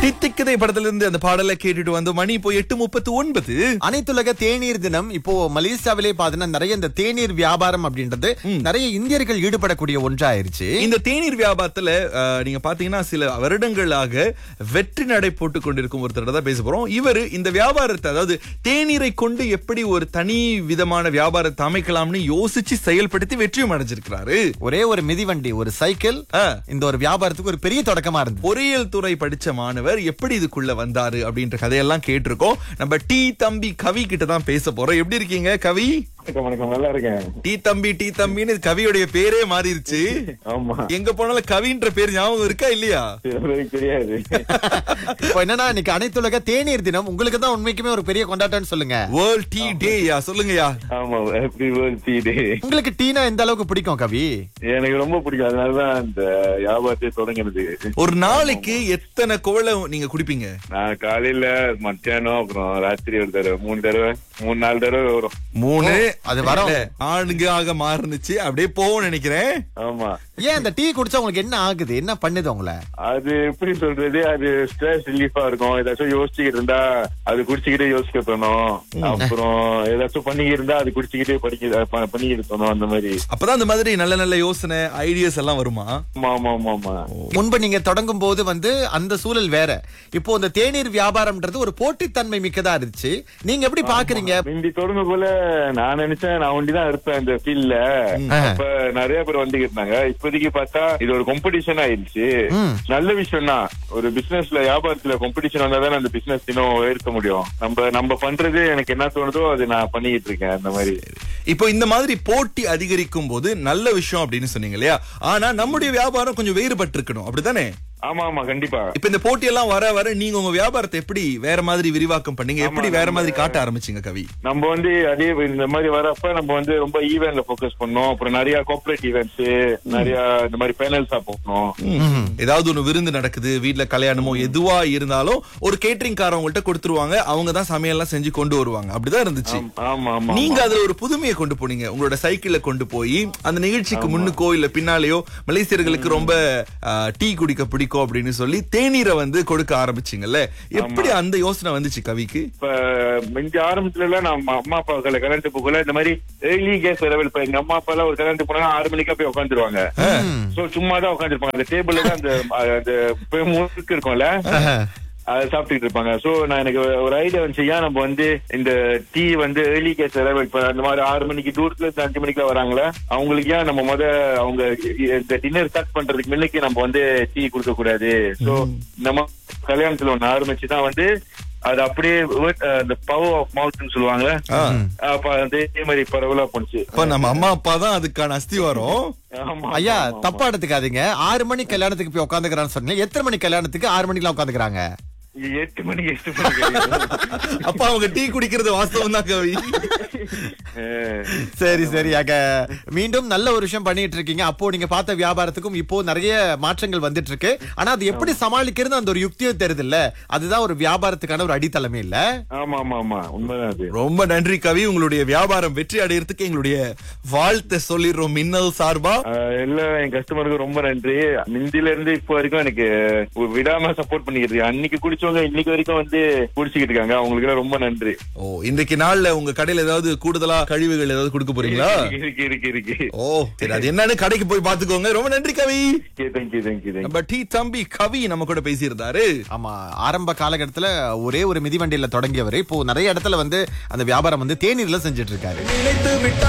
தித்திக்கதை படத்துல இருந்து அந்த பாடலை கேட்டுட்டு வந்து மணி இப்போ எட்டு முப்பத்து ஒன்பது அனைத்துலக தேநீர் தினம் இப்போ மலேசியாவிலே பாத்தீங்கன்னா நிறைய இந்த தேநீர் வியாபாரம் அப்படின்றது நிறைய இந்தியர்கள் ஈடுபடக்கூடிய ஒன்றாயிருச்சு இந்த தேநீர் வியாபாரத்துல அஹ், நீங்க பாத்தீங்கன்னா சில வருடங்களாக வெற்றி நடை போட்டு கொண்டிருக்கும் ஒருத்தர் தான் பேச போறோம் இவர் இந்த வியாபாரத்தை அதாவது தேநீரை கொண்டு எப்படி ஒரு தனி விதமான வியாபாரத்தை அமைக்கலாம்னு யோசிச்சு செயல்படுத்தி வெற்றியும் அடைஞ்சிருக்கிறாரு ஒரே ஒரு மிதிவண்டி ஒரு சைக்கிள் ஆ. இந்த ஒரு வியாபாரத்துக்கு ஒரு பெரிய தொடக்கமா இருந்தது பொறியியல் துறை படிச்ச மாணவர் எப்படி இதுக்குள்ள வந்தாரு அப்படின்ற கதையெல்லாம் கேட்டிருக்கோம் நம்ம டி தம்பி கவி கிட்ட தான் பேச போறோம் எப்படி இருக்கீங்க கவி வணக்கம் வணக்கம் நல்லா இருக்கேன் டி தம்பி டி தம்பின்னு கவியோடைய பேரே மாறிடுச்சு ஆமா எங்க போனாலும் கவின்ற பேர் ஞாபகம் இருக்கா இல்லையா சில பேருக்கு தெரியாது இப்போ என்னன்னா இன்னைக்கு அனைத்துலக தேநீர் தினம் உங்களுக்கு தான் உண்மைக்குமே ஒரு பெரிய கொண்டாட்டம்னு சொல்லுங்க வேர்ல்ட் டீ டேயா சொல்லுங்கயா ஆமா ஹாப்பி வேர்ல்ட் டீ டே உங்களுக்கு டீனா எந்த அளவுக்கு பிடிக்கும் கவி எனக்கு ரொம்ப பிடிக்கும் அதனாலதான் இந்த வியாபாரத்தை தொடங்கினது ஒரு நாளைக்கு எத்தனை கோவலை நீங்க குடிப்பீங்க நான் காலையில மத்தியானம் அப்புறம் ராத்திரி ஒரு தடவை மூணு தடவை மூணு நாலு தடவை வரும் மூணு அது வரும். இல்ல, ஆணுங்க ஆக மாறுனுச்சு அப்படியே போவோம் நினைக்கிறேன் ஆமா ஏன் அந்த டீ குடிச்சா உங்களுக்கு என்ன ஆகுது என்ன பண்ணுது உங்களை அது எப்படி சொல்றது அது ஸ்ட்ரெஸ் ரிலீஃபா இருக்கும் ஏதாச்சும் யோசிச்சுக்கிட்டு இருந்தா அது குடிச்சுக்கிட்டே யோசிக்க தோணும் அப்புறம் ஏதாச்சும் பண்ணிக்கிட்டு இருந்தா அது குடிச்சுக்கிட்டே படிக்க ப- பண்ணிக்கிட்டு தோணும் அந்த மாதிரி அப்பதான் அந்த மாதிரி நல்ல நல்ல யோசனை ஐடியாஸ் எல்லாம் வருமா ஆமா ஆமா ஆமா ஆமா முன்பு நீங்க தொடங்கும் போது வந்து அந்த சூழல் வேற இப்போ இந்த தேநீர் வியாபாரம்ன்றது ஒரு போட்டித்தன்மை மிக்கதா இருந்துச்சு நீங்க எப்படி பாக்குறீங்க முந்தி தொடங்க போல நான் நினைச்சேன் நான் ஒண்டிதான் இருப்பேன் இந்த ஃபீல்ட்ல அப்ப நிறைய பேர் வந்துகிட்டு இருந்தாங்க இப்போதைக்கு பார்த்தா இது ஒரு காம்படிஷன் ஆயிடுச்சு நல்ல விஷயம் தான் ஒரு பிசினஸ்ல வியாபாரத்துல காம்படிஷன் வந்தாதான் அந்த பிசினஸ் இன்னும் உயர்த்த முடியும் நம்ம நம்ம பண்றது எனக்கு என்ன தோணுதோ அது நான் பண்ணிக்கிட்டு இருக்கேன் அந்த மாதிரி இப்போ இந்த மாதிரி போட்டி அதிகரிக்கும் போது நல்ல விஷயம் அப்படின்னு சொன்னீங்க இல்லையா ஆனா நம்முடைய வியாபாரம் கொஞ்சம் வேறுபட்டு இருக்கணும் அப்படித்தானே ஆமா ஆமா கண்டிப்பா இப்ப இந்த போட்டி எல்லாம் வர வர நீங்க உங்க வியாபாரத்தை எப்படி வேற மாதிரி விரிவாக்கம் பண்ணீங்க எப்படி வேற மாதிரி காட்ட ஆரம்பிச்சீங்க கவி நம்ம வந்து அதே இந்த மாதிரி வரப்ப நம்ம வந்து ரொம்ப ஈவென்ட்ல ஃபோக்கஸ் பண்ணோம் அப்புறம் நிறைய கார்பரேட் ஈவெண்ட்ஸ் நிறைய இந்த மாதிரி பேனல்ஸா போகணும் ஏதாவது ஒண்ணு விருந்து நடக்குது வீட்ல கல்யாணமோ எதுவா இருந்தாலும் ஒரு கேட்டரிங் காரவங்கள்ட்ட கொடுத்துருவாங்க அவங்க தான் சமையல்லாம் செஞ்சு கொண்டு வருவாங்க அப்படிதான் இருந்துச்சு ஆமா ஆமா நீங்க அதுல ஒரு புதுமையை கொண்டு போனீங்க உங்களோட சைக்கிள்ல கொண்டு போய் அந்த நிகழ்ச்சிக்கு முன்னுக்கோ இல்ல பின்னாலேயோ மலேசியர்களுக்கு ரொம்ப ஆ, டீ குடிக்க பிடிக்கும் அப்படின்னு சொல்லி தேநீரை வந்து கொடுக்க ஆரம்பிச்சீங்கல்ல எப்படி அந்த யோசனை வந்துச்சு கவிக்கு இப்ப முந்தி ஆரம்பத்துல எல்லாம் நம்ம அம்மா அப்பா கல்யாணத்து போகல இந்த மாதிரி ஏர்லி கேஸ் லெவல் இப்ப எங்க அம்மா அப்பா எல்லாம் ஒரு கல்யாணத்துக்கு போனா ஆறு மணிக்கா போய் உட்காந்துருவாங்க சோ சும்மா தான் உட்காந்துருப்பாங்க அந்த டேபிள்ல தான் அந்த அந்த போய் முறுக்கு இருக்கும்ல அதை சாப்பிட்டுட்டு இருப்பாங்க சோ நான் எனக்கு ஒரு ஐடியா வந்துச்சு ஏன் நம்ம வந்து இந்த டீ வந்து ஏர்லி கேஸ் லெவல் இப்ப அந்த மாதிரி ஆறு மணிக்கு தூரத்துல இருந்து அஞ்சு மணிக்கு வராங்களே அவங்களுக்கு ஏன் நம்ம முத அவங்க இந்த டின்னர் ஸ்டார்ட் பண்றதுக்கு முன்னுக்கு நம்ம வந்து டீ கொடுக்க கூடாது சோ நம்ம கல்யாணத்துல ஒண்ணு ஆரம்பிச்சுதான் வந்து அது அப்படியே word, அஹ், இந்த பவர் ஆஃப் மவுத்னு சொல்லுவாங்க அப்ப அதே மாதிரி பரவலா போனுச்சு இப்ப நம்ம அம்மா அப்பா தான் அதுக்கான அஸ்திவாரம் ஆமா ஐயா தப்பா எடுத்துக்காதீங்க ஆறு மணி கல்யாணத்துக்கு போய் உட்காந்துக்கிறான்னு சொன்னீங்க எத்தனை மணி கல்யாணத்துக்கு ஆறு மணிக்கெல்லாம் உட்காந்துக்கிறாங்க எட்டு மணிக்கு எட்டு மணிக்கு அப்ப அவங்க டீ குடிக்கிறது வாஸ்தவம் தான் கவி அஹ், சரி சரி ஆக மீண்டும் நல்ல ஒரு விஷயம் பண்ணிட்டு இருக்கீங்க அப்போ நீங்க பார்த்த வியாபாரத்துக்கும் இப்போ நிறைய மாற்றங்கள் வந்துட்டு இருக்கு ஆனா அது எப்படி சமாளிக்கிறது அந்த ஒரு யுக்தியும் தெரியுது இல்ல அதுதான் ஒரு வியாபாரத்துக்கான ஒரு அடித்தளமே இல்ல ஆமா ஆமா ஆமா உண்மைதான் அது ரொம்ப நன்றி கவி உங்களுடைய வியாபாரம் வெற்றி அடையறதுக்கு எங்களுடைய வாழ்த்தை சொல்லிடுறோம் மின்னல் சார்பா ஆஹ் எல்லா என் கஸ்டமருக்கு ரொம்ப நன்றி முந்தில இருந்து இப்போ வரைக்கும் எனக்கு விடாம சப்போர்ட் பண்ணிக்கிட்டு இருக்காங்க. அன்னைக்கு குடிச்சவங்க இன்னைக்கு வரைக்கும் வந்து குடிச்சுக்கிட்டு இருக்காங்க அவங்களுக்கு எல்லாம் ரொம்ப நன்றி ஓ இன்றைக்கு நாள்ல உங்க கடையில ஏதாவது கூடுதலா கழிவுகள் ஏதாவது கொடுக்க போறீங்களா இருக்கு இருக்கு இருக்கு ஓ சரி அது என்னன்னு கடைக்கு போய் பாத்துக்கோங்க ரொம்ப நன்றி கவி தேங்க்யூ தேங்க்யூ தேங்க்யூ நம்ம டி தம்பி கவி நம்ம கூட பேசியிருந்தாரு ஆமா ஆரம்ப காலகட்டத்துல ஒரே ஒரு மிதிவண்டியில தொடங்கியவர் இப்போ நிறைய இடத்துல வந்து அந்த வியாபாரம் வந்து தேநீர்ல செஞ்சுட்டு இருக்காரு நினைத்து விட்டா